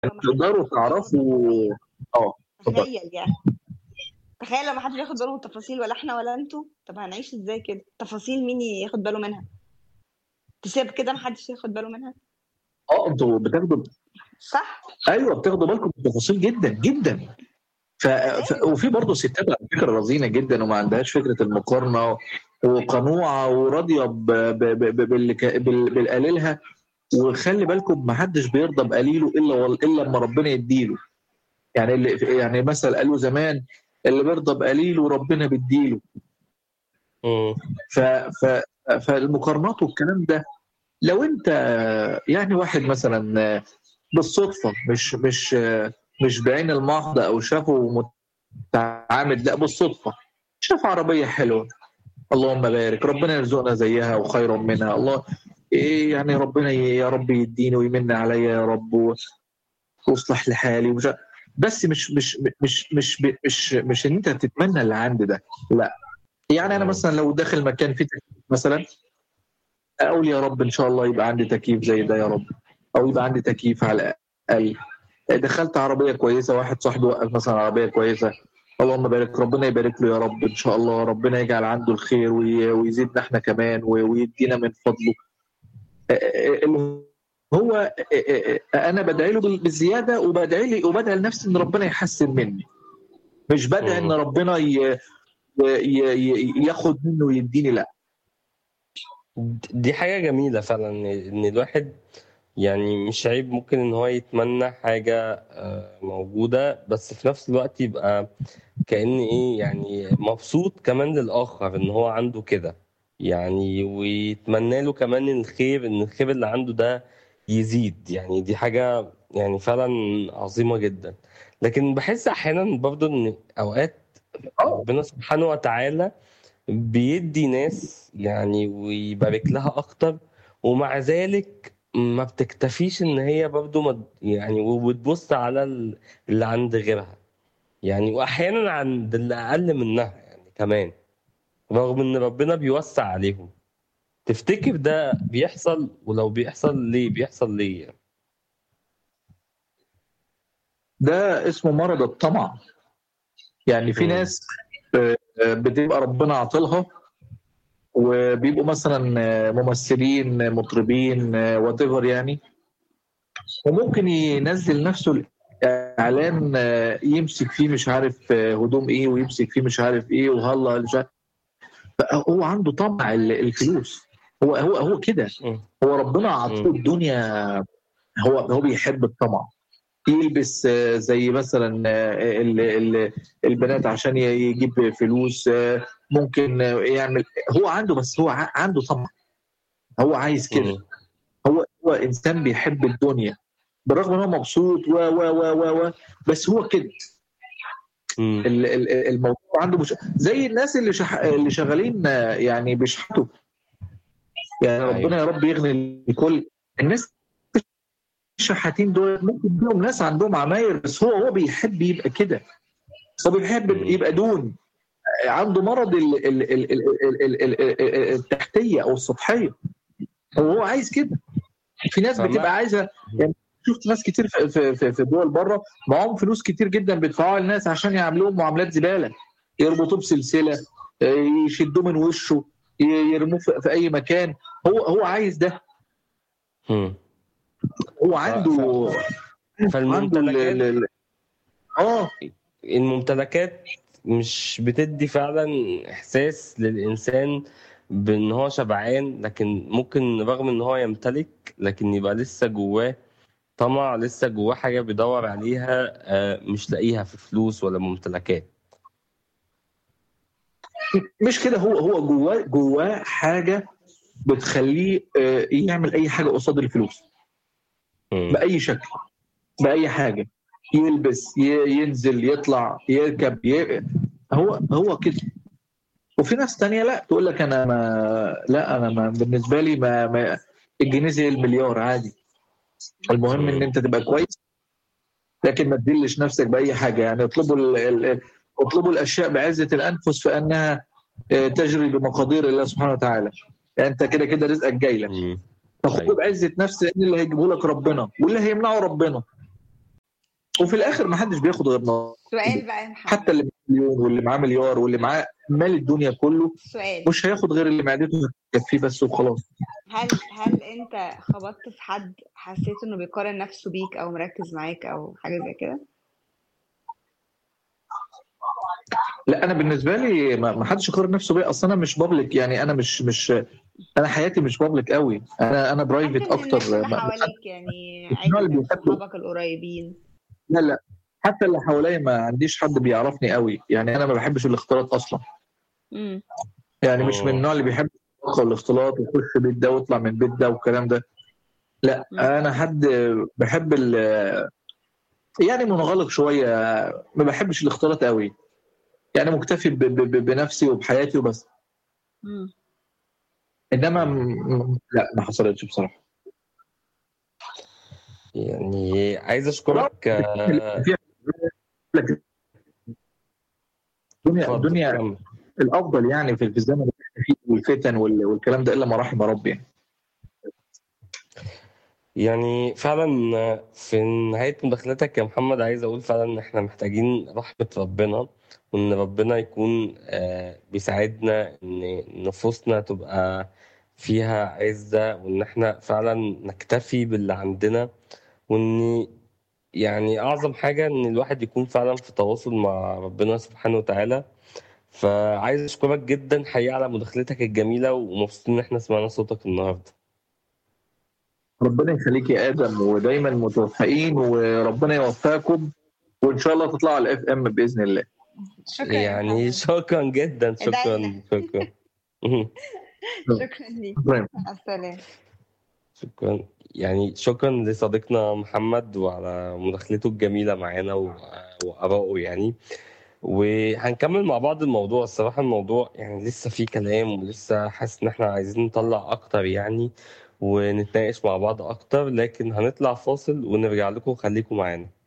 تقدروا تعرفوا اه اتفضلي. تخيل يعني تخيل لو ما حدش ياخد باله من التفاصيل ولا احنا ولا انتوا طب هنعيش ازاي كده تفاصيل مين ياخد باله منها تسيب كده ما حدش ياخد باله منها اه انتوا بتاخدوا صح ايوه بتاخدوا بالكم من التفاصيل جدا جدا ف... ف... وفي برضه ستات على فكره رزينه جدا وما عندهاش فكره المقارنه وقنوعه وراضيه ب... ب... ب... ب... باللي ك... بال... بالقليلها وخلي بالكم ما حدش بيرضى بقليله الا وال... الا لما ربنا يديله يعني اللي يعني مثل قالوا زمان اللي بيرضى بقليله ربنا بيديله مم. ف... ف... فالمقارنات والكلام ده لو انت يعني واحد مثلا بالصدفه مش مش مش بعين المحض او شافه متعامد لا بالصدفه شاف عربيه حلوه اللهم بارك ربنا يرزقنا زيها وخيرا منها الله إيه يعني ربنا يا رب يديني ويمن عليا يا رب واصلح لحالي ومش بس مش مش مش مش مش مش ان انت تتمنى اللي عندي ده لا يعني انا مثلا لو داخل مكان فيه تكييف مثلا اقول يا رب ان شاء الله يبقى عندي تكييف زي ده يا رب او يبقى عندي تكييف على الاقل دخلت عربيه كويسه واحد صاحبي وقف مثلا عربيه كويسه اللهم بارك ربنا يبارك له يا رب ان شاء الله ربنا يجعل عنده الخير وي- ويزيدنا احنا كمان وي- ويدينا من فضله اللي هو انا بدعي له بالزياده وبدعي لي وبدعي لنفسي ان ربنا يحسن مني مش بدعي ان ربنا ي... ي... ي... ياخد منه ويديني لا دي حاجة جميلة فعلا إن إن الواحد يعني مش عيب ممكن إن هو يتمنى حاجة آه، موجودة بس في نفس الوقت يبقى كأن إيه يعني مبسوط كمان للآخر إن هو عنده كده يعني ويتمنى له كمان الخير إن الخير اللي عنده ده يزيد يعني دي حاجة يعني فعلا عظيمة جدا لكن بحس أحيانا برضه إن أوقات ربنا سبحانه وتعالى بيدي ناس يعني ويبارك لها اكتر ومع ذلك ما بتكتفيش ان هي برضو ما يعني وبتبص على ال- اللي عند غيرها يعني واحيانا عند اللي اقل منها يعني كمان رغم ان ربنا بيوسع عليهم تفتكر ده بيحصل ولو بيحصل ليه بيحصل ليه يعني ده اسمه مرض الطمع يعني في مم. ناس آه، آه، بتبقى ربنا عاطلها وبيبقوا مثلا آه، ممثلين مطربين وات ايفر يعني وممكن ينزل نفسه اعلان آه، يمسك فيه مش عارف آه، هدوم ايه ويمسك فيه مش عارف ايه وهلا مش عارف هو عنده طمع ال- الفلوس هو هو هو كده مم. هو ربنا عطيه مم. الدنيا هو هو بيحب الطمع يلبس آه، زي مثلا آه، ال- ال- البنات عشان ي- يجيب فلوس آه، ممكن آه، يعمل هو عنده بس هو ع- عنده طمع هو عايز كده مم. هو هو انسان بيحب الدنيا بالرغم ان هو مبسوط و و و و و بس هو كده مم. ال- ال- الموضوع عنده مش زي الناس اللي شح... اللي شغالين آه، يعني بيشحتوا يعني أيوة. ربنا يا رب يغني الكل الناس الشحاتين دول ممكن فيهم ناس عندهم عماير بس هو هو بيحب يبقى كده هو بيحب مم. يبقى دون عنده مرض ال- ال- ال- ال- ال- ال- ال- ال- التحتيه او السطحيه هو هو عايز كده في ناس فما- بتبقى عايزه يعني شفت ناس كتير في في في, في دول بره معاهم فلوس كتير جدا بيدفعوها للناس عشان يعملوهم معاملات زباله يربطوه بسلسله يشدوه من وشه ي- يرموه في في اي مكان هو هو عايز ده مم. هو عنده عنده ال- فالممتلكات ال- ال- اه الممتلكات مش بتدي فعلا احساس للانسان بان هو شبعان لكن ممكن رغم ان هو يمتلك لكن يبقى لسه جواه طمع لسه جواه حاجه بيدور عليها آه، مش لاقيها في فلوس ولا ممتلكات مش كده هو هو جواه جواه حاجه بتخليه آه، يعمل اي حاجه قصاد الفلوس مم. باي شكل باي حاجه يلبس ي- ينزل يطلع يركب ي... هو هو كده وفي ناس تانية لا تقول لك انا ما لا انا ما بالنسبه لي ما, ما الجنيه زي المليار عادي المهم ان انت تبقى كويس لكن ما تدلش نفسك باي حاجه يعني اطلبوا ال... ال... اطلبوا الاشياء بعزه الانفس فانها آه، تجري بمقادير الله سبحانه وتعالى يعني انت كده كده رزقك جاي لك مم. فخده أيوة. بعزه نفس لان اللي هيجيبه لك ربنا واللي هيمنعه ربنا وفي الاخر ما حدش بياخد غير نصيبه سؤال بقى يا محمد حتى اللي معاه مليون واللي معاه مليار واللي معاه مال الدنيا كله سؤال مش هياخد غير اللي معدته تكفيه بس وخلاص هل هل انت خبطت في حد حسيت انه بيقارن نفسه بيك او مركز معاك او حاجه زي كده لا انا بالنسبه لي ما ما حدش يقارن نفسه بيا اصلا انا مش بابليك يعني انا مش مش انا حياتي مش بابليك قوي انا انا حد برايفت من الناس اكتر اللي ما- حواليك يعني النوع عادي اللي من بيحبوا- صحابك القريبين لا لا حتى اللي حواليا ما عنديش حد بيعرفني قوي يعني انا ما بحبش الاختلاط اصلا امم يعني مش من أوه. النوع اللي بيحب يدخل الاختلاط ويخش بيت ده ويطلع من البيت ده والكلام ده لا مم. انا حد بحب ال يعني منغلق شويه ما بحبش الاختلاط قوي يعني مكتفي ب- ب- ب- بنفسي وبحياتي وبس امم انما م- لا ما حصلتش بصراحه يعني عايز اشكرك آه، الدنيا اتفضل، الدنيا كمل. الافضل يعني في في الزمن اللي احنا فيه والفتن وال- والكلام ده الا ما رحم ربي يعني يعني فعلا في نهاية مداخلتك يا محمد عايز أقول فعلا إن إحنا محتاجين رحمة ربنا وإن ربنا يكون آه، بيساعدنا إن نفوسنا تبقى فيها عزة وإن إحنا فعلا نكتفي باللي عندنا وإن يعني أعظم حاجة إن الواحد يكون فعلا في تواصل مع ربنا سبحانه وتعالى فعايز أشكرك جدا حقيقة على مداخلتك الجميلة ومبسوط إن إحنا سمعنا صوتك النهاردة ربنا يخليك يا ادم ودايما متوفقين وربنا يوفقكم وان شاء الله تطلعوا على الاف ام باذن الله شكرا يا يعني محمد. شكرا جدا شكرا ادعينا. شكرا شكرا ليك شكراً. مع السلامه شكرا يعني شكرا لصديقنا محمد وعلى مداخلته الجميلة معانا و- وآرائه يعني وهنكمل مع بعض الموضوع الصراحة الموضوع يعني لسه فيه كلام ولسه حاسس إن إحنا عايزين نطلع أكتر يعني ونتناقش مع بعض أكتر لكن هنطلع فاصل ونرجع لكم خليكم معانا